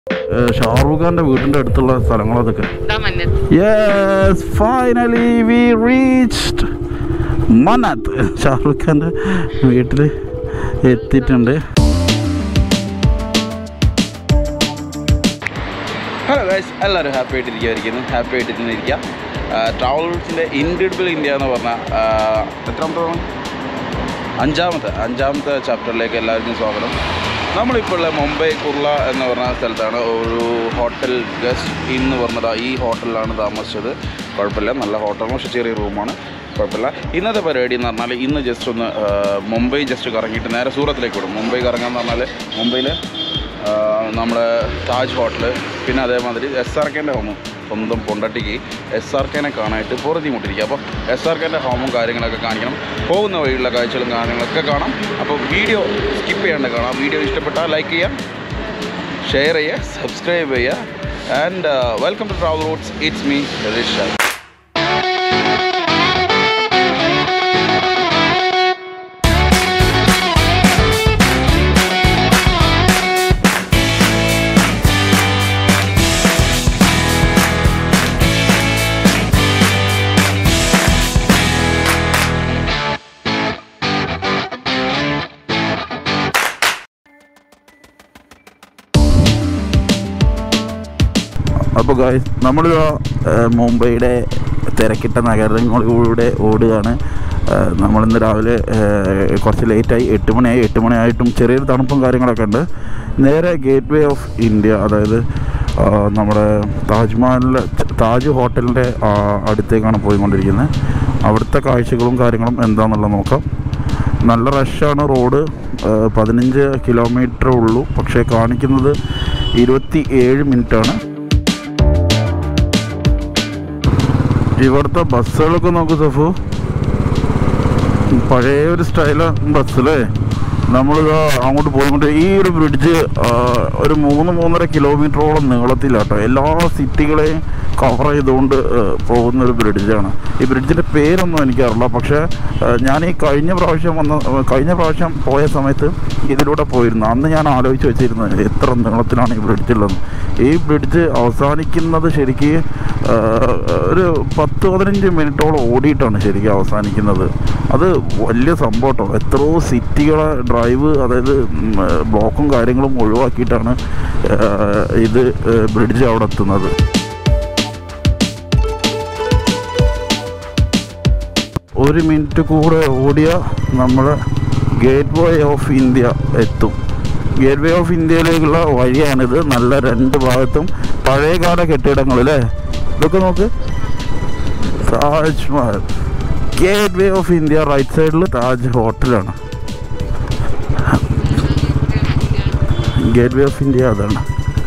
ഷാറൂഖ് ഖാന്റെ വീടിന്റെ അടുത്തുള്ള സ്ഥലങ്ങളതൊക്കെ ഇതാ Mannat yes finally we reached Mannat Shahrukh ഖാന്റെ വീട്ടിൽ എത്തിയിട്ടുണ്ട് ഹലോ ഗൈസ് എല്ലാവരും ഹാപ്പി ആയിട്ടിരിക്കുമായിരിക്കുന്നു ഹാപ്പി ആയിട്ട് തന്നെ ഇരിക്കുക ട്രാവൽസിൻ്റെ ഇൻക്രെഡിബിൾ ഇന്ത്യ എന്ന് പറഞ്ഞ ആ, എത്രാമത്തെ തവണ? അഞ്ചാമത്തെ അഞ്ചാമത്തെ ചാപ്റ്ററിലേക്ക് എല്ലാവർക്കും സ്വാഗതം നമ്മളിപ്പോൾ ഉള്ള മുംബൈ കുർള എന്ന് പറഞ്ഞ സ്ഥലത്താണ് ഒരു ഹോട്ടൽ ഗസ്റ്റ് ഇൻ എന്ന് പറഞ്ഞത് ഈ ഹോട്ടലിലാണ് താമസിച്ചത് കുഴപ്പമില്ല നല്ല ഹോട്ടലാണ് പക്ഷേ ചെറിയ റൂമാണ് കുഴപ്പമില്ല ഇന്നത്തെ പരിപാടി എന്ന് പറഞ്ഞാൽ ഇന്ന് ജസ്റ്റ് ഒന്ന് ആ, മുംബൈ ജസ്റ്റ് കറങ്ങിയിട്ട് നേരെ സൂറത്തിലേക്ക് വിടും മുംബൈ കറങ്ങാന്ന് പറഞ്ഞാൽ മുംബൈയിൽ നമ്മുടെ താജ് ഹോട്ടൽ പിന്നെ അതേമാതിരി എസ് ആർ കെൻ്റെ ഹോമും സ്വന്തം പൊണ്ടട്ടിക്ക് എസ് ആർ കെനെ കാണാനായിട്ട് പൊറുതി മുട്ടിരിക്കുക അപ്പോൾ എസ് ആർ കെൻ്റെ ഹോമും കാര്യങ്ങളൊക്കെ കാണിക്കണം പോകുന്ന വഴിയുള്ള കാഴ്ചകളും കാര്യങ്ങളൊക്കെ കാണാം അപ്പോൾ വീഡിയോ സ്കിപ്പ് ചെയ്യാണ്ട് കാണാം വീഡിയോ ഇഷ്ടപ്പെട്ടാൽ ലൈക്ക് ചെയ്യാം ഷെയർ ചെയ്യുക സബ്സ്ക്രൈബ് ചെയ്യുക and welcome to travel routes it's me Risha അപ്പോൾ ഗായ്സ് നമ്മളിതാ ഏഹ്, മുംബൈയുടെ തിരക്കിട്ട നഗരങ്ങളിലൂടെ ഓടുകയാണ് ഏഹ്, നമ്മളിന്ന് രാവിലെ ഏഹ്, കുറച്ച് ലേറ്റായി എട്ട് മണിയായി എട്ട് മണിയായിട്ടും ചെറിയൊരു തണുപ്പും കാര്യങ്ങളൊക്കെ ഉണ്ട് നേരെ ഗേറ്റ് വേ ഓഫ് ഇന്ത്യ അതായത് ആ, നമ്മുടെ താജ്മഹലിലെ താജ് ഹോട്ടലിൻ്റെ ആ, അടുത്തേക്കാണ് പോയിക്കൊണ്ടിരിക്കുന്നത് അവിടുത്തെ കാഴ്ചകളും കാര്യങ്ങളും എന്താണെന്നുള്ളത് നോക്കാം നല്ല റഷാണ് റോഡ് ഏഹ്, പതിനഞ്ച് കിലോമീറ്റർ ഉള്ളൂ പക്ഷേ കാണിക്കുന്നത് ഇരുപത്തി ഏഴ് മിനിറ്റാണ് ഇവിടുത്തെ ബസ്സുകളൊക്കെ നോക്കൂ സഫു പഴയ ഒരു സ്റ്റൈല ബസ്സിലേ നമ്മളിതാ അങ്ങോട്ട് പോയിക്കൊണ്ട് ഈ ഒരു ബ്രിഡ്ജ് ഒരു മൂന്ന് മൂന്നര കിലോമീറ്ററോളം നീളത്തിലാട്ടോ എല്ലാ സിറ്റികളെയും കവർ ചെയ്തുകൊണ്ട് ആ, പോകുന്ന ഒരു ബ്രിഡ്ജാണ് ഈ ബ്രിഡ്ജിൻ്റെ പേരൊന്നും എനിക്കറിയില്ല പക്ഷേ ആ, ഞാൻ ഈ കഴിഞ്ഞ പ്രാവശ്യം വന്ന കഴിഞ്ഞ പ്രാവശ്യം പോയ സമയത്ത് ഇതിലൂടെ പോയിരുന്നു അന്ന് ഞാൻ ആലോചിച്ച് വെച്ചിരുന്നത് എത്ര നീളത്തിലാണ് ഈ ബ്രിഡ്ജ് ഉള്ളത് ഈ ബ്രിഡ്ജ് അവസാനിക്കുന്നത് ശരിക്ക് ആ, ഒരു പത്ത് പതിനഞ്ച് മിനിറ്റോളം ഓടിയിട്ടാണ് ശരിക്കും അവസാനിക്കുന്നത് അത് വലിയ സംഭവം കേട്ടോ എത്രയോ സിറ്റികളെ ഡ്രൈവ് അതായത് ഉം, ബ്ലോക്കും കാര്യങ്ങളും ഒഴിവാക്കിയിട്ടാണ് ആ, ഇത് ബ്രിഡ്ജ് അവിടെ എത്തുന്നത് ഒരു മിനിറ്റ് കൂടെ ഓടിയ നമ്മൾ ഗേറ്റ് വേ ഓഫ് ഇന്ത്യ എത്തും ഗേറ്റ് വേ ഓഫ് ഇന്ത്യയിലേക്കുള്ള വഴിയാണിത് നല്ല രണ്ട് ഭാഗത്തും പഴയകാല കെട്ടിടങ്ങൾ അല്ലേ ഇതൊക്കെ നോക്ക് Taj Mahal gateway of India right സൈഡിൽ താജ് ഹോട്ടലാണ് ഗേറ്റ് വേ ഓഫ് ഇന്ത്യ അതാണ്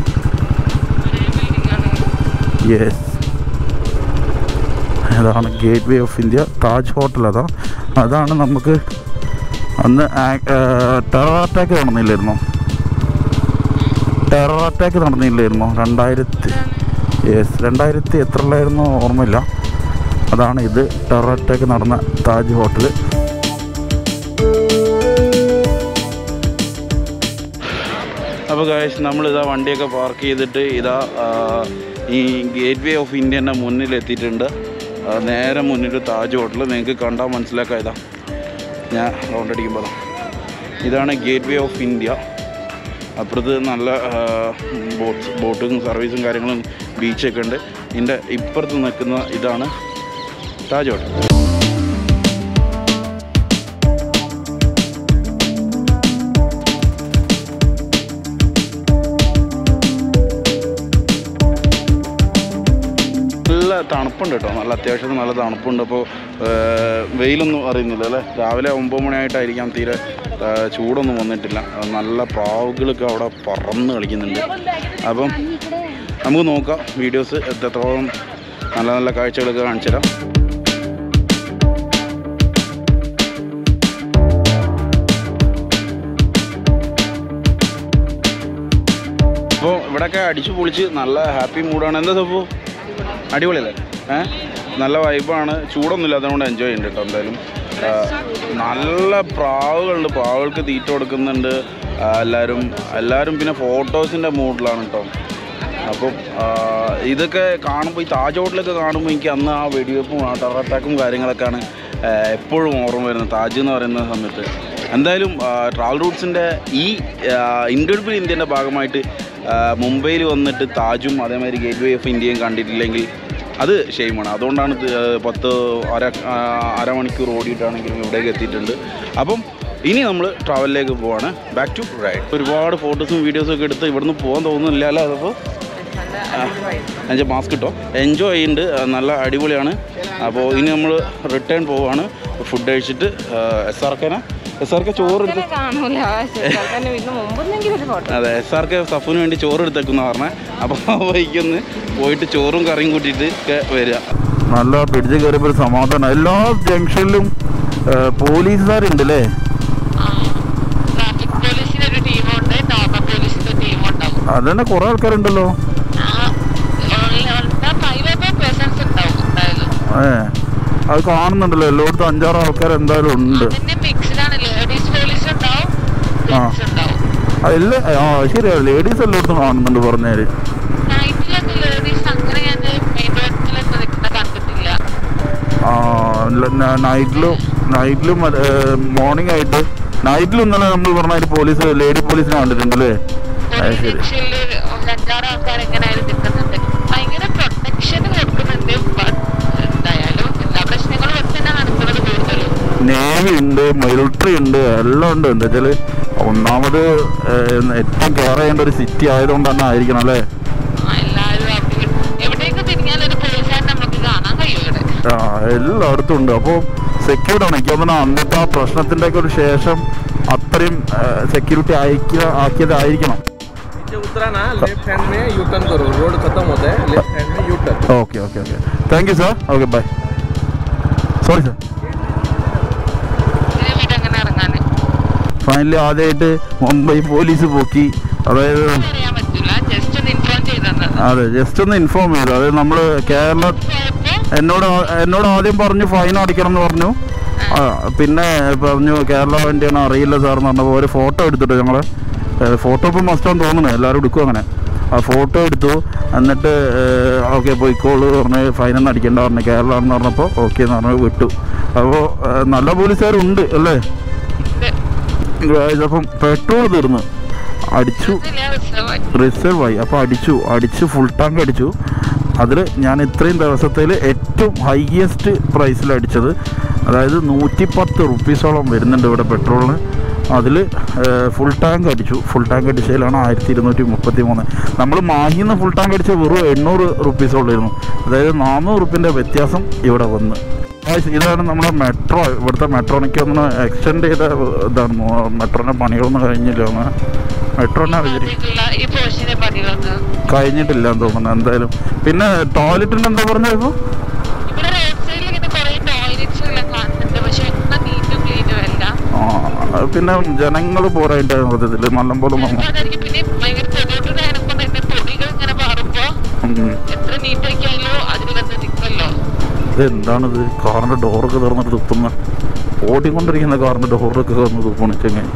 യെസ് അതാണ് gateway of India Taj hotel അതാ അതാണ് നമുക്ക് അന്ന് ടെറർ അറ്റാക്ക് നടന്നില്ലായിരുന്നോ ടെറർ അറ്റാക്ക് നടന്നില്ലായിരുന്നോ രണ്ടായിരത്തി യെസ് രണ്ടായിരത്തി എത്രയിലായിരുന്നോ ഓർമ്മയില്ല അതാണ് ഇത് ടെറർ അറ്റാക്ക് നടന്ന താജ് ഹോട്ടൽ അപ്പോൾ ഗായ്സ് നമ്മളിതാ വണ്ടിയൊക്കെ പാർക്ക് ചെയ്തിട്ട് ഇതാ ആ, ഈ ഗേറ്റ് വേ ഓഫ് ഇന്ത്യൻ്റെ മുന്നിൽ എത്തിയിട്ടുണ്ട് ആ, നേരെ മുന്നിൽ താജ് ഹോട്ടൽ നിങ്ങൾക്ക് കണ്ടാൽ മനസ്സിലാക്കാം ഇതാ ഞാൻ റൗണ്ട് അടിക്കുമ്പോൾ ഇതാണ് ഗേറ്റ് വേ ഓഫ് ഇന്ത്യ അപ്പുറത്ത് നല്ല ബോട്ട് ബോട്ടും സർവീസും കാര്യങ്ങളും ബീച്ചൊക്കെ ഉണ്ട് ഇതിൻ്റെ ഇപ്പുറത്ത് നിൽക്കുന്ന ഇതാണ് താജ് ഹോട്ടൽ നല്ല തണുപ്പുണ്ട് കേട്ടോ നല്ല അത്യാവശ്യം നല്ല തണുപ്പുണ്ട് അപ്പോൾ വെയിലൊന്നും അറിയുന്നില്ല അല്ലേ രാവിലെ ഒമ്പത് മണിയായിട്ടായിരിക്കാം തീരെ ആ, ചൂടൊന്നും വന്നിട്ടില്ല ആ, നല്ല പ്രാവുകളൊക്കെ അവിടെ പറന്ന് കളിക്കുന്നുണ്ട് അപ്പം നമുക്ക് നോക്കാം വീഡിയോസ് എത്രത്തോളം നല്ല നല്ല കാഴ്ചകളൊക്കെ കാണിച്ചു തരാം അപ്പോൾ ഇവിടെയൊക്കെ അടിച്ചു പൊളിച്ച് നല്ല ഹാപ്പി മൂഡാണ് എന്താ സപ്പു അടിപൊളിയല്ലേ ഏ നല്ല വൈബാണ് ചൂടൊന്നുമില്ല അതുകൊണ്ട് എൻജോയ് ചെയ്യുന്നുണ്ട് കേട്ടോ എന്തായാലും ആ, നല്ല പ്രാവുകളുണ്ട് പ്രാവുകൾക്ക് തീറ്റ കൊടുക്കുന്നുണ്ട് ആ, എല്ലാവരും എല്ലാവരും പിന്നെ ഫോട്ടോസിൻ്റെ മൂഡിലാണ് കേട്ടോ അപ്പം ആ, ഇതൊക്കെ കാണുമ്പോൾ ഈ താജ് ഹോട്ടലൊക്കെ കാണുമ്പോൾ എനിക്ക് അന്ന് ആ വെടിവെപ്പും ആ ടെറർ അറ്റാക്കും കാര്യങ്ങളൊക്കെയാണ് ആ, എപ്പോഴും ഓർമ്മ വരുന്നത് താജ് എന്ന് പറയുന്ന സമയത്ത് എന്തായാലും ട്രാവൽ റൂട്ട്സിൻ്റെ ഈ ഇൻക്രെഡിബിൾ ഇന്ത്യൻ്റെ ഭാഗമായിട്ട് ആ, മുംബൈയിൽ വന്നിട്ട് താജും അതേമാതിരി ഗേറ്റ് വേ ഓഫ് ഇന്ത്യയും കണ്ടിട്ടില്ലെങ്കിൽ അത് ഷെയിമാണ് അതുകൊണ്ടാണ് ഇത്, ആ, പത്ത് അര ആ, അരമണിക്കൂർ ഓടിയിട്ടാണെങ്കിലും ഇവിടേക്ക് എത്തിയിട്ടുണ്ട് അപ്പം ഇനി നമ്മൾ ട്രാവലിലേക്ക് പോവാണ് ബാക്ക് ടു റൈഡ് ഒരുപാട് ഫോട്ടോസും വീഡിയോസും ഒക്കെ എടുത്ത് ഇവിടുന്ന് പോകാൻ തോന്നുന്നില്ല അല്ലേ അതപ്പോൾ എൻ്റെ മാസ്ക് കിട്ടോ എൻജോയ് ചെയ്യുന്നുണ്ട് ആ, നല്ല അടിപൊളിയാണ് അപ്പോൾ ഇനി നമ്മൾ റിട്ടേൺ പോവാണ് ഫുഡ് കഴിച്ചിട്ട് എസ് ആർ കെന എസ് ആർ കെ ചോറ് എടുത്ത് അങ്ങനെ കാണൂല ചെറുക്കന് ഇന്ന് മുമ്പെന്നെങ്കിലും ഒരു ഫോട്ടോ അതെ എസ് ആർ കെ സഫിന് വേണ്ടി ചോറ് എടുത്തേക്കുന്ന പറഞ്ഞേ അപ്പോൾ വൈക്കൊന്ന് പോയിട്ട് ചോറും കറിയും കൂട്ടിയിട്ട് ഒക്കെ വരിക നല്ല പിടിച്ച് കയറിയപ്പോൾ ഒരു സമാധാനം എല്ലാ ജംഗ്ഷനിലും പോലീസുകാരുണ്ട് അല്ലേ ട്രാഫിക് പോലീസിന് ഒരു ടീമുണ്ട് നോർമൽ പോലീസിന്റെ ടീമുണ്ടാവും അതന്നെ കുറെ ആൾക്കാരുണ്ടല്ലോ ഫൈവ് എബോ പേഴ്സൺസ് ഉണ്ടാവും എന്തായാലും ഏ അത് കാണുന്നുണ്ടല്ലോ എല്ലായിടത്തും അഞ്ചാറ് ആൾക്കാർ എന്തായാലും ഉണ്ട് അതിന്റെ മിക്സ്ഡ് ആണ് ലേഡീസ് പോലീസ് ഉണ്ടാവും ആ. ജെന്റ്സ് ഉണ്ടാവും അതില്ല ആ ശരിയാ ലേഡീസ് എല്ലായിടത്തും കാണുന്നുണ്ട് പറഞ്ഞാല് നൈറ്റിലൊന്നും ലേഡീസ് അങ്ങനെ ഞാൻ മെയിൻ റോഡിലൊന്നും നിൽക്കുന്ന കണ്ടിട്ടില്ല നൈറ്റിലും നൈറ്റിലും മോർണിംഗ് ആയിട്ട് നൈറ്റിലും ഇന്നലെ നമ്മൾ പറഞ്ഞ പോലീസ് ലേഡി പോലീസിനെ കണ്ടിട്ടുണ്ടല്ലേ അത് ഒരു ശരി രക്ഷയില് ഒരു അഞ്ചാറ് ആൾക്കാർ എങ്ങനെയായാലും നിൽക്കുന്നുണ്ട് ഭയങ്കര പ്രൊട്ടക്ഷൻ കൊടുക്കുന്നുണ്ട് but എന്തായാലും എല്ലാ പ്രശ്നങ്ങളും വെച്ച് തന്നെ നടക്കുന്നത് കൂടുതലും നേവി ഉണ്ട് മിലിറ്ററി ഉണ്ട് എല്ലാം ഉണ്ട് എന്താ വെച്ചാല് ഒന്നാമത് ഏഹ്, ഏറ്റവും കെയർ ചെയ്യേണ്ട ഒരു സിറ്റി ആയതുകൊണ്ട് തന്നെ ആയിരിക്കണം അല്ലേ ആ, എല്ലാവരും അവിടെ എവിടേക്ക് തിരിഞ്ഞാലും ഒരു പോലീസുകാരൻ നമുക്ക് കാണാൻ കഴിയും ഇവിടെ ആ, എല്ലായിടത്തും ഉണ്ട് അപ്പോൾ സെക്യൂർഡ് ആണ് എനിക്ക് തോന്നുന്നു അന്നത്തെ ആ പ്രശ്നത്തിൻ്റെ ഒക്കെ ഒരു ശേഷം അത്രയും സെക്യൂരിറ്റി അയക്കുക ആക്കിയതായിരിക്കണം नीचे उतरा ना लेफ्ट हैंड में यू टर्न करो रोड खत्म होता है लेफ्ट हैंड में U turn okay okay okay thank you sir okay bye sorry sir ഇതിനെ വീട് എങ്ങനെ ഇറങ്ങാൻ ഫൈനലി ആദ്യമായിട്ട് മുംബൈ പോലീസ് പോക്കി അതായത് അറിയാൻ പറ്റില്ല ജസ്റ്റ് ഒന്ന് ഇൻഫോം ചെയ്തത് അതെ ജസ്റ്റ് ഒന്ന് ഇൻഫോം ചെയ്തു അതായത് നമ്മൾ കേരള എന്നോട് ആ- എന്നോട് ആദ്യം പറഞ്ഞു ഫൈൻ അടിക്കണം എന്ന് പറഞ്ഞു ആ, പിന്നെ പറഞ്ഞു കേരള വണ്ടിയാണ് അറിയില്ല സാർ എന്ന് പറഞ്ഞപ്പോൾ ഒരു ഫോട്ടോ എടുത്തിട്ട് ഞങ്ങൾ ഫോട്ടോ ഇപ്പം മസ്റ്റാന്ന് തോന്നുന്നു എല്ലാവരും എടുക്കും അങ്ങനെ ആ ഫോട്ടോ എടുത്തു എന്നിട്ട് ഓക്കെ പോയിക്കോളൂ പറഞ്ഞ് ഫൈനൊന്നും അടിക്കേണ്ട പറഞ്ഞു കേരള എന്ന് പറഞ്ഞപ്പോൾ ഓക്കെ എന്ന് പറഞ്ഞ് വിട്ടു അപ്പോൾ നല്ല പോലീസുകാരുണ്ട് അല്ലേ Guys, അപ്പം പെട്രോൾ തീർന്നു അടിച്ചു റിസർവ് ആയി അപ്പോൾ അടിച്ചു അടിച്ച് ഫുൾ ടാങ്ക് അടിച്ചു അതിൽ ഞാൻ ഇത്രയും ദിവസത്തിൽ ഏറ്റവും ഹൈയസ്റ്റ് പ്രൈസിൽ അടിച്ചത് അതായത് നൂറ്റി പത്ത് റുപ്പീസോളം വരുന്നുണ്ട് ഇവിടെ പെട്രോളിന് അതിൽ ഫുൾ ടാങ്ക് അടിച്ചു ഫുൾ ടാങ്ക് അടിച്ചതിലാണ് ആയിരത്തി ഇരുന്നൂറ്റി മുപ്പത്തി മൂന്ന് നമ്മൾ മാഹിന്ന് ഫുൾ ടാങ്ക് അടിച്ച വെറും എണ്ണൂറ് റുപ്പീസോളായിരുന്നു അതായത് നാനൂറ് റുപ്യൻ്റെ വ്യത്യാസം ഇവിടെ വന്ന് Guys, ഇതാണ് നമ്മുടെ മെട്രോ ഇവിടുത്തെ മെട്രോണിക്ക് ഒന്ന് എക്സ്റ്റെൻഡ് ചെയ്ത ഇതാണ് മെട്രോൻ്റെ പണികളൊന്നും കഴിഞ്ഞില്ല ഒന്ന് മെട്രോനെ വിചാരിക്കും ഈ പോസ്റ്റിന്റെ പണികളൊന്നും കഴിഞ്ഞിട്ടില്ല എന്ന് തോന്നുന്നു എന്തായാലും പിന്നെ ടോയ്ലറ്റിന് എന്താ പറഞ്ഞത് ഇപ്പോൾ ഇവിടെ റോഡ് സൈഡിൽ ഇങ്ങനെ കുറെ ടോയ്ലറ്റ്സ് എല്ലാം കാണുന്നുണ്ട് പക്ഷെ ഒന്നും നീറ്റും ക്ലീനും അല്ല ആ പിന്നെ ജനങ്ങൾ പോരായിട്ട് മൊത്തത്തിൽ നല്ലപോലെ നോക്കണം അതായിരിക്കും പിന്നെ ഭയങ്കര ചെറിയോട്ട് നേരക്കൊണ്ട് തന്നെ പൊടികൾ ഇങ്ങനെ മാറുമ്പോ ഉം. എത്ര നീറ്റ് ആക്കിയാലോ അതിൽ വന്ന് നിൽക്കല്ലോ ഇത് എന്താണിത് കാറിൻ്റെ ഡോറൊക്കെ തുറന്നിട്ട് തുപ്പുന്ന ഓടിക്കൊണ്ടിരിക്കുന്ന കാറിൻ്റെ ഡോറൊക്കെ തുറന്ന് തുപ്പണ ചെങ്ങ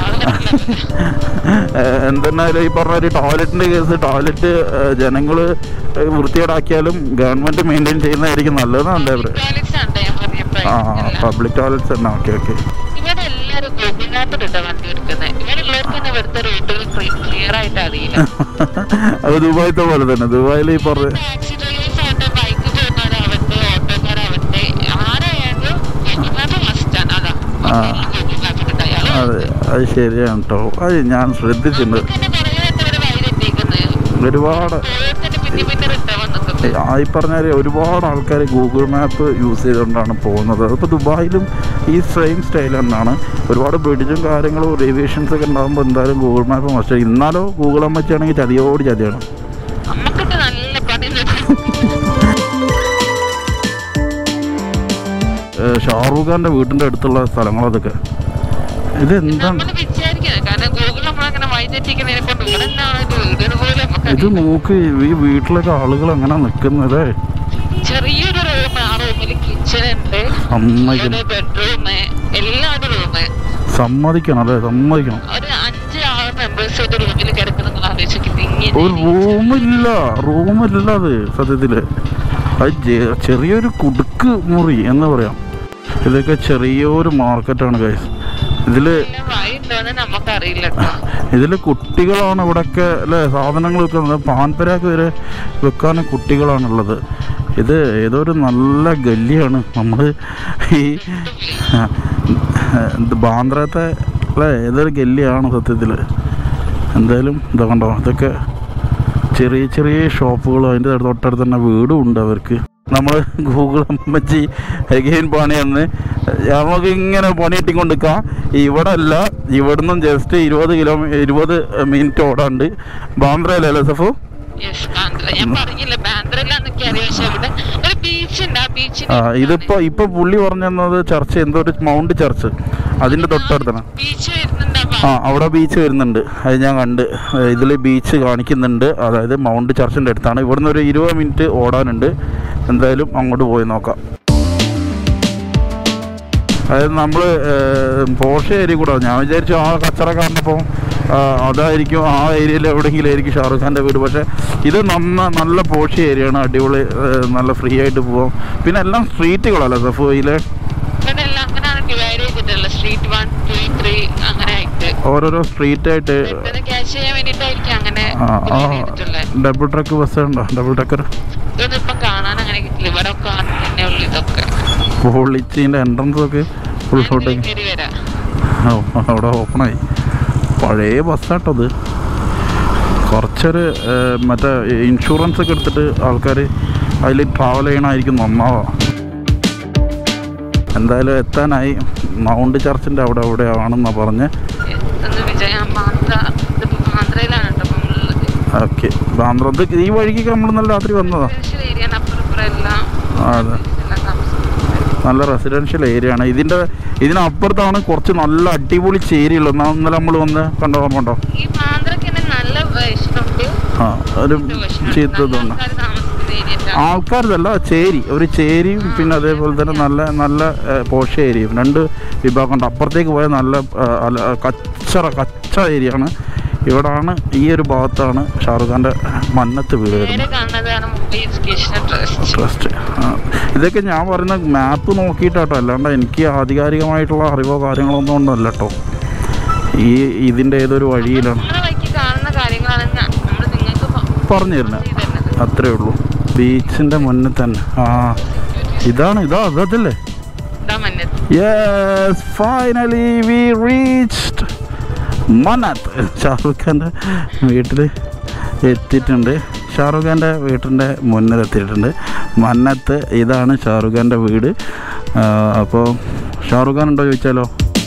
എന്തെന്നാലും ഈ പറഞ്ഞ ഒരു ടോയ്ലറ്റിൻ്റെ കേസ് ടോയ്ലറ്റ് ജനങ്ങൾ വൃത്തികേടാക്കിയാലും ഗവൺമെൻറ് മെയിൻറ്റെയിൻ ചെയ്യുന്നതായിരിക്കും നല്ലതെന്നാണ് എൻ്റെ അഭിപ്രായം ടോയ്ലറ്റ്സ് ആണ് ഞാൻ പറഞ്ഞ ആ പ്രായം പബ്ലിക് ടോയ്ലറ്റ്സ് തന്നെ ഓക്കെ ഓക്കെ ഇവിടെ എല്ലാരും ഗൂഗിൾ മാപ്പിലിട്ടാ വണ്ടി എടുക്കുന്നത് ഇവിടെ ഉള്ളവർക്ക് തന്നെ ഇവിടുത്തെ റൂട്ടുകൾ ക്ലിയർ ആയിട്ട് അറിയില്ല അത് ദുബായിത്തെ പോലെ തന്നെ ദുബായിൽ ഈ പറഞ്ഞ ടാക്സി ഡ്രൈവേഴ്സ് ആവട്ടെ ബൈക്ക് പോകുന്നവരാവട്ടെ ഓട്ടോക്കാരാവട്ടെ ആരായാലും ഗൂഗിൾ മാപ്പ് മസ്റ്റാണ് അതാ ആ. ഗൂഗിൾ മാപ്പിലിട്ട് അയാൾ അതെ അത് ശരിയാണ് കേട്ടോ അത് ഞാൻ ശ്രദ്ധിച്ചിട്ടുണ്ട് തന്നെ കുറേ നേരത്തെ വഴി തെറ്റിക്കുന്നത് ഒരുപാട് ഓരോരുത്തരുടെ പിന്നെ പിന്നെ റിട്ടേൺ വന്നിട്ടുണ്ട് ആ ഈ പറഞ്ഞാൽ ഒരുപാട് ആൾക്കാർ ഗൂഗിൾ മാപ്പ് യൂസ് ചെയ്തുകൊണ്ടാണ് പോകുന്നത് അതിപ്പോൾ ദുബായിലും ഈ സെയിം സ്റ്റൈൽ തന്നെയാണ് ഒരുപാട് ബ്രിഡ്ജും കാര്യങ്ങളും റേവിയേഷൻസ് ഒക്കെ ഉണ്ടാകുമ്പോൾ എന്തായാലും ഗൂഗിൾ മാപ്പ് മസ്റ്റ് ഇന്നാലോ ഗൂഗിൾ അമ്മച്ചാണെങ്കിൽ ചതിയോട് ചതിയാണ് നമുക്കിട്ട് നല്ല പണി ഏഹ് ഷാറൂഖ് ഖാൻ്റെ വീടിൻ്റെ അടുത്തുള്ള സ്ഥലങ്ങളതൊക്കെ ഇതെന്താണ് നമ്മൾ വിചാരിക്കുന്നത് കാരണം ഗൂഗിൾ നമ്മളങ്ങനെ വഴി തെറ്റിക്കുന്നതിനെ കൊണ്ട് ഇവിടെ എന്താണ് ഇത് വീടിന് പോലും ഇത് നമുക്ക് നോക്ക് ഈ വീട്ടിലൊക്കെ ആളുകൾ എങ്ങനെ നിൽക്കുന്നത് ചെറിയൊരു റൂം ആ റൂമിൽ കിച്ചൺ ഉണ്ട് സമ്മതിക്കണം ബെഡ്റൂം എല്ലാം ഒരു റൂം സമ്മതിക്കണം അല്ലേ സമ്മതിക്കണം ഒരു അഞ്ച് ആറ് മെമ്പേഴ്സ് ഒരു റൂമിൽ കിടക്കുന്ന നിങ്ങൾ ആലോചിക്കുന്നത് ഇങ്ങനെ ഒരു റൂമില്ല റൂമില്ല അത് സത്യത്തില് അത് ജെ- ചെറിയൊരു കുടുക്ക് മുറി എന്ന് പറയാം ഇതൊക്കെ ചെറിയൊരു മാർക്കറ്റാണ് ഗൈസ് ഇതില് വഴി ഉണ്ടോന്ന് നമുക്കറിയില്ല കേട്ടോ ഇതിൽ കുട്ടികളാണ് ഇവിടെയൊക്കെ അല്ലേ സാധനങ്ങൾ വെക്കുന്നത് പാൻപരാക്ക് വരെ വെക്കാൻ കുട്ടികളാണുള്ളത് ഇത് ഏതോ ഒരു നല്ല ഗല്ലിയാണ് നമ്മൾ ഈ ഇത് ബാന്ദ്രത്തെ അല്ലേ ഏതൊരു ഗല്ലിയാണ് സത്യത്തിൽ എന്തായാലും ഇതാ കണ്ടോ ഇതൊക്കെ ചെറിയ ചെറിയ ഷോപ്പുകളും അതിൻ്റെ തൊട്ടടുത്ത് തന്നെ വീടും ഉണ്ട് അവർക്ക് നമ്മൾ ഗൂഗിൾ അമ്മച്ചി എഗെയിൻ പണി എന്ന് നമുക്ക് ഇങ്ങനെ പണി കിട്ടിക്കൊണ്ടിരിക്കാം ഇവിടെ അല്ല ഇവിടുന്ന് ജസ്റ്റ് ഇരുപത് കിലോമീ ഇരുപത് മിനിറ്റ് ഓടാണ്ട് ബാന്ദ്രയിലല്ലേ സഫു യെസ് ബാന്ദ്ര ഞാൻ പറഞ്ഞില്ല ബാന്ദ്രയിലാന്നൊക്കെ അറിയാം പക്ഷെ ഇവിടെ ഒരു ബീച്ച് ഉണ്ട് ആ ബീച്ചിന് ആ ഇതിപ്പോ ഇപ്പൊ പുള്ളി പറഞ്ഞത് ചർച്ച് എന്തോ ഒരു മൗണ്ട് ചർച്ച് അതിന്റെ തൊട്ടടുത്താണ് ബീച്ച് വരുന്നുണ്ട് ആ അവിടെ ബീച്ച് വരുന്നുണ്ട് അത് ഞാൻ കണ്ട് ഇതിൽ ബീച്ച് കാണിക്കുന്നുണ്ട് അതായത് മൗണ്ട് ചർച്ചിൻ്റെ അടുത്താണ് ഇവിടുന്ന് ഒരു ഇരുപത് മിനിറ്റ് ഓടാനുണ്ട് എന്തായാലും അങ്ങോട്ട് പോയി നോക്കാം അതായത് നമ്മൾ പോഷ ഏരിയ കൂടെ ഞാൻ വിചാരിച്ചു ആ കച്ചറ കാണുന്നപ്പോൾ അതായിരിക്കും ആ ഏരിയയിൽ എവിടെയെങ്കിലും ആയിരിക്കും ഷാറുഖ് ഖാൻ്റെ വീട് പക്ഷേ ഇത് നന്ന നല്ല പോഷ ഏരിയയാണ് അടിപൊളി ഏ, നല്ല ഫ്രീ ആയിട്ട് പോവാം പിന്നെ എല്ലാം സ്ട്രീറ്റുകളല്ലേ സഫോയിലെ ഇവിടെ എല്ലാം അങ്ങനെയാണ് ഡിവൈഡ് ചെയ്തിട്ടുള്ളത് സ്ട്രീറ്റ് വൺ ടു ത്രീ അങ്ങനെ ആയിട്ട് ഓരോരോ സ്ട്രീറ്റ് ആയിട്ട് പെട്ടെന്ന് ക്യാച്ച് ചെയ്യാൻ വേണ്ടിട്ടായിരിക്കും അങ്ങനെ ആ ആ divide ചെയ്തിട്ടുള്ളത് ഡബിൾ ട്രക്ക് ബസ് ഉണ്ടോ ഡബിൾ ട്രക്കർ ഇതൊന്നും ഇപ്പൊ കാണാൻ അങ്ങനെ കിട്ടില്ല ഇവിടെ ഒക്കെ തന്നെ ഉള്ളു ഇതൊക്കെ പൊളിച്ചതിൻ്റെ എൻട്രൻസ് ഒക്കെ ഉള്ളോട്ടേക്ക് ഞാനിങ്ങനെ കയറി വരാം ഓ, അവിടെ ഓപ്പണായി പഴയ ബസ്സാട്ടത് കുറച്ചൊരു ഏർ, മറ്റേ ഇൻഷുറൻസ് ഒക്കെ എടുത്തിട്ട് ആൾക്കാർ അതിൽ ട്രാവൽ ചെയ്യണമായിരിക്കും നന്നാവാ എന്തായാലും എത്താനായി മൗണ്ട് ചർച്ചിൻ്റെ അവിടെ എവിടെയാണെന്നാണ് പറഞ്ഞ് എത്തുന്ന വിജയ മാന്ത ഇതിപ്പോ മാന്ത്രയിലാണ് കേട്ടോ ഇപ്പൊ നമ്മളുള്ളത് ഓക്കെ ബാന്ദ്ര ഇത് ഈ വഴിക്ക് നമ്മൾ ഇന്നലെ രാത്രി വന്നതാ റെസിഡൻഷ്യൽ ഏരിയ അപ്പുറം ഇപ്പുറം എല്ലാം ആ, അതെ എല്ലാം താമസിക്കുന്നത് നല്ല റെസിഡൻഷ്യൽ ഏരിയ ആണ് ഇതിൻ്റെ ഇതിനപ്പുറത്താണ് കുറച്ച് നല്ല അടിപൊളി ചേരിയുള്ളത് എന്നാ ഇന്നലെ നമ്മൾ വന്ന് കണ്ടോ കണ്ടോ ഈ മാന്ത്രക്ക് തന്നെ നല്ല വേഷനുണ്ട് ആ ഒരു ചീത്തതുണ്ട് ആൾക്കാർ താമസിക്കുന്ന ഏരിയ ആൾക്കാരതല്ല ചേരി ഒരു ചേരിയും പിന്നെ അതേപോലെ തന്നെ നല്ല നല്ല ഏഹ്, പോഷ ഏരിയയും രണ്ട് വിഭാഗമുണ്ട് അപ്പുറത്തേക്ക് പോയാൽ നല്ല ഏഹ്, അല- കച്ചറ കച്ച ഏരിയ ആണ് ഇവിടാണ് ഈ ഒരു ഭാഗത്താണ് ഷാറുഖ് ഖാൻ്റെ മന്നത്ത് വീട് വരുന്നത് നേരെ കാണുന്നതാണ് മുംബൈ എഡ്യൂക്കേഷണൽ ട്രസ്റ്റ് ട്രസ്റ്റ് ഇതൊക്കെ ഞാൻ പറയുന്ന മാപ്പ് നോക്കിയിട്ടാട്ടോ അല്ലാണ്ട് എനിക്ക് ആധികാരികമായിട്ടുള്ള അറിവോ കാര്യങ്ങളോ ഒന്നും ഒന്നുമല്ല കേട്ടോ ഈ ഇതിൻ്റെ ഏതൊരു വഴിയിലാണ് നമ്മളെ വഴിക്ക് കാണുന്ന കാര്യങ്ങളാണ് നമ്മൾ നിങ്ങൾക്ക് പ- പറഞ്ഞു തരുന്നത് ചെയ്തു തരുന്നത് അത്രേ ഉള്ളൂ ബീച്ചിൻ്റെ മുന്നിൽ തന്നെ ആ ഇതാണ് ഇതാ അതല്ലേ ഇതാ മഞ്ഞത്ത് yes finally we reached Mannat Shahrukh ഖാൻ്റെ വീട്ടിൽ എത്തിയിട്ടുണ്ട് ഷാറുഖ് ഖാൻ്റെ വീട്ടിൻ്റെ മുന്നിൽ എത്തിയിട്ടുണ്ട് മന്നത്ത് ഇതാണ് ഷാറുഖ് ഖാൻ്റെ വീട് അപ്പോൾ ഷാറുഖ് ഖാൻ ഉണ്ടോ ചോദിച്ചാലോ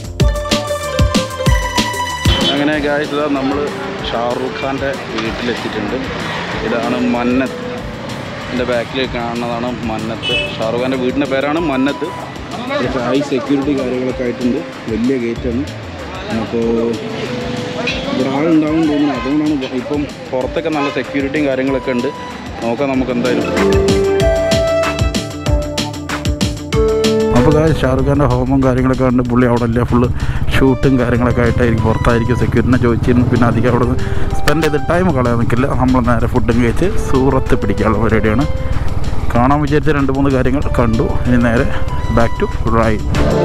അങ്ങനെ ഗായ്സ് ഇതാ നമ്മൾ ഷാറൂഖ് ഖാൻ്റെ വീട്ടിലെത്തിയിട്ടുണ്ട് ഇതാണ് മന്നത്ത് എൻ്റെ ബാക്കിൽ കാണുന്നതാണ് മന്നത്ത് ഷാറൂഖ് ഖാൻ്റെ വീടിൻ്റെ പേരാണ് മന്നത്ത് ഇവിടുത്തെ ഹൈ സെക്യൂരിറ്റി കാര്യങ്ങളൊക്കെ ആയിട്ടുണ്ട് വലിയ ഗേറ്റാണ് അപ്പോൾ ഇവിടെ ആളുണ്ടാവും തോന്നുന്നു അതുകൊണ്ടാണ് ഇപ്പം പുറത്തൊക്കെ നല്ല സെക്യൂരിറ്റിയും കാര്യങ്ങളൊക്കെ ഉണ്ട് നോക്കാം നമുക്ക് എന്തായാലും അപ്പോൾ കാര്യം ഷാറുഖ് ഖാൻ്റെ ഹോമും കാര്യങ്ങളൊക്കെ കണ്ട് പുള്ളി അവിടെ ഇല്ല ഫുള്ള് ഷൂട്ടും കാര്യങ്ങളൊക്കെ ആയിട്ടായിരിക്കും പുറത്തായിരിക്കും സെക്യൂരിറ്റിനെ ചോദിച്ചിരുന്നു പിന്നെ അധികം അവിടെ നിന്ന് സ്പെൻഡ് ചെയ്ത് ടൈം കളയാൻ നിൽക്കില്ല നമ്മൾ നേരെ ഫുഡും കഴിച്ച് സൂറത്ത് പിടിക്കാനുള്ള പരിപാടിയാണ് കാണാൻ വിചാരിച്ച രണ്ട് മൂന്ന് കാര്യങ്ങൾ കണ്ടു ഇനി നേരെ ബാക്ക് ടു റൈഡ്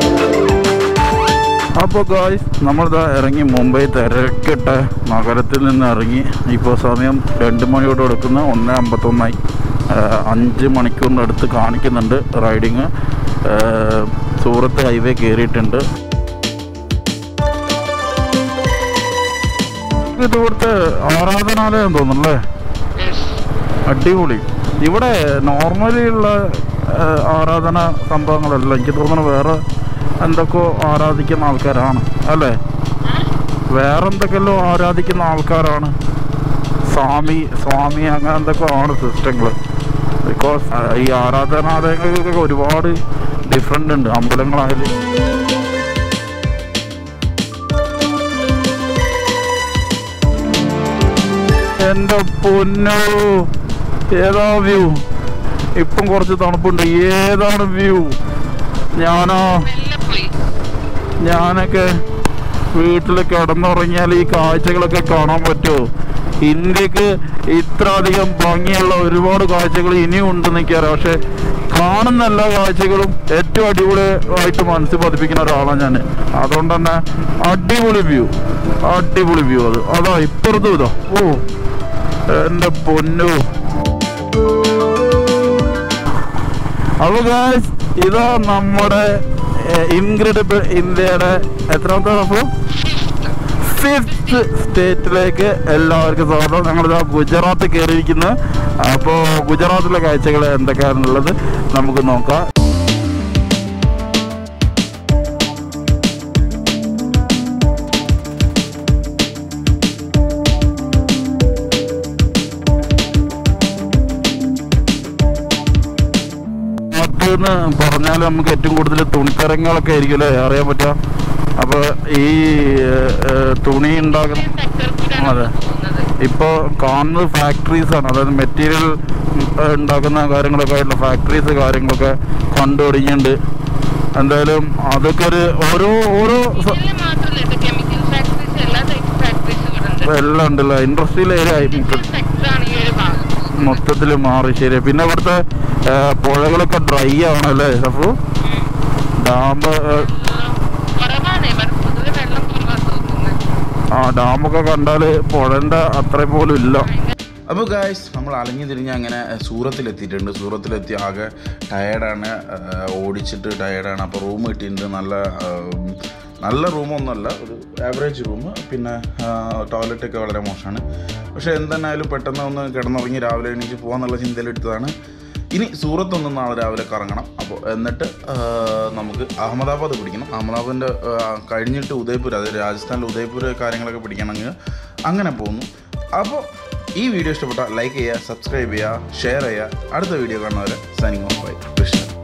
അപ്പോൾ ഗായ്സ് നമ്മളിതാ ഇറങ്ങി മുംബൈ തിരക്കിട്ട നഗരത്തിൽ നിന്ന് ഇറങ്ങി ഇപ്പോൾ സമയം രണ്ട് മണിയോട് കൊടുക്കുന്ന ഒന്ന് അമ്പത്തൊന്നായി ആഹ് അഞ്ച് മണിക്കൂറിൻ്റെ അടുത്ത് കാണിക്കുന്നുണ്ട് റൈഡിങ് സൂറത്ത് ഹൈവേ കയറിയിട്ടുണ്ട് ഇത് ഇവിടുത്തെ ആരാധനാലയം തോന്നുന്നല്ലേ അടിപൊളി ഇവിടെ നോർമലി ഉള്ള ആ, ആരാധന സംഭവങ്ങളല്ല എനിക്ക് തോന്നുന്നു വേറെ എന്തൊക്കെയോ ആരാധിക്കുന്ന ആൾക്കാരാണ് അല്ലേ വേറെ എന്തൊക്കെയല്ലോ ആരാധിക്കുന്ന ആൾക്കാരാണ് സ്വാമി സ്വാമി അങ്ങനെ എന്തൊക്കെ ആണ് സിസ്റ്റങ്ങൾ ബിക്കോസ് ഈ ആരാധനാലയങ്ങൾക്കൊക്കെ ഒരുപാട് ഡിഫറെൻ്റ് ഉണ്ട് അമ്പലങ്ങളായാലും എൻ്റെ പൊന്നോ ഏതാ വ്യൂ ഇപ്പം കുറച്ച് തണുപ്പുണ്ട് ഏതാണ് വ്യൂ ഞാനോ മെല്ലെ പോയി ഞാനൊക്കെ വീട്ടിൽ കിടന്നുറങ്ങിയാൽ ഈ കാഴ്ചകളൊക്കെ കാണാൻ പറ്റുമോ ഇന്ത്യക്ക് ഇത്ര അധികം ഭംഗിയുള്ള ഒരുപാട് കാഴ്ചകൾ ഇനിയും ഉണ്ടെന്ന് എനിക്കറിയാം പക്ഷെ കാണുന്ന എല്ലാ കാഴ്ചകളും ഏറ്റവും അടിപൊളിയായിട്ട് മനസ്സിൽ പതിപ്പിക്കുന്ന ഒരാളാണ് ഞാൻ അതുകൊണ്ട് തന്നെ അടിപൊളി വ്യൂ അടിപൊളി വ്യൂ അത് അതാ ഇപ്പുറത്തും ഇതാ ഓ എൻ്റെ പൊന്നു അപ്പൊ ഗായ്സ് ഇതാ നമ്മുടെ ഇൻക്രെഡിബിൾ ഇന്ത്യയുടെ എത്രാമത്തെ അപ്പൊ ഫിഫ്ത്ത് സ്റ്റേറ്റിലേക്ക് എല്ലാവർക്കും സ്വാഗതം ഞങ്ങളിതാ ഗുജറാത്ത് കയറിയിരിക്കുന്നു അപ്പോൾ ഗുജറാത്തിലെ കാഴ്ചകൾ എന്തൊക്കെയാണുള്ളത് നമുക്ക് നോക്കാം എന്ന് പറഞ്ഞാൽ നമുക്ക് ഏറ്റവും കൂടുതൽ തുണിത്തരങ്ങളൊക്കെ ആയിരിക്കും അല്ലേ അറിയാൻ പറ്റുക അപ്പോൾ ഈ ഏഹ്, ഏഹ്, തുണി ഉണ്ടാക്കുന്ന സെക്ടർ കൂടെയാണ് അതെ. പോകുന്നത് ഇപ്പോൾ കാണുന്നത് ഫാക്ടറീസ് ആണ് അതായത് മെറ്റീരിയൽ ഉണ്ടാക്കുന്ന കാര്യങ്ങളൊക്കെ ആയിട്ടുള്ള ഫാക്ടറീസ് കാര്യങ്ങളൊക്കെ കണ്ടു തുടങ്ങിയിട്ടുണ്ട് എന്തായാലും അതൊക്കെ ഒരു ഓരോ ഓരോ സ- ഇതില് മാത്രമല്ല ഇത് കെമിക്കൽ ഫാക്ടറീസ് എല്ലാ ടൈപ്പ് ഫാക്ടറീസ് ഇവിടെ ഉണ്ട് എല്ലാം ഉണ്ടല്ലോ ഇൻഡസ്ട്രിയൽ ഏരിയ ആയി സെക്ടർ ആണ് ഈ ഒരു ഭാഗം മൊത്തത്തിൽ മാറി ശരി പിന്നെ ഇവിടുത്തെ ഏഹ്, പുഴകളൊക്കെ ഡ്രൈ ആണല്ലേ അപ്പോൾ ഡാം കുറവാണ് ഇവിടെ പൊതുവെ വെള്ളം കുറവാണ് തോന്നുന്നത് ആ ഡാമൊക്കെ കണ്ടാൽ പുഴൻ്റെ അത്രയും പോലും ഇല്ല അപ്പോൾ ഗായ്സ് നമ്മൾ അലഞ്ഞു തിരിഞ്ഞ് അങ്ങനെ സൂറത്തിലെത്തിയിട്ടുണ്ട് സൂറത്തിലെത്തി ആകെ ടയേർഡാണ് ഓടിച്ചിട്ട് ടയേർഡാണ് അപ്പോൾ റൂം കിട്ടിയിട്ടുണ്ട് നല്ല ആ, നല്ല റൂമൊന്നുമല്ല ഒരു ആവറേജ് റൂം പിന്നെ ടോയ്ലറ്റൊക്കെ വളരെ മോശമാണ് പക്ഷേ എന്തെന്നായാലും പെട്ടെന്ന് ഒന്ന് കിടന്നുറങ്ങി രാവിലെ എണീച്ച് പോകാന്നുള്ള ചിന്തയിലെടുത്തതാണ് ഇനി സൂറത്ത് ഒന്ന് നാളെ രാവിലെ കറങ്ങണം അപ്പോൾ എന്നിട്ട് ആ, നമുക്ക് അഹമ്മദാബാദ് പിടിക്കണം അഹമ്മദാബാദിൻ്റെ കഴിഞ്ഞിട്ട് ഉദയ്പൂർ അതായത് രാജസ്ഥാനിലെ ഉദയ്പൂർ കാര്യങ്ങളൊക്കെ പിടിക്കണമെങ്കിൽ അങ്ങനെ പോകുന്നു അപ്പോൾ ഈ വീഡിയോ ഇഷ്ടപ്പെട്ടാൽ ലൈക്ക് ചെയ്യുക സബ്സ്ക്രൈബ് ചെയ്യുക ഷെയർ ചെയ്യുക അടുത്ത വീഡിയോ കാണുന്നവരെ സൈനിങ് ഓഫ് ബൈ കൃഷ്ണ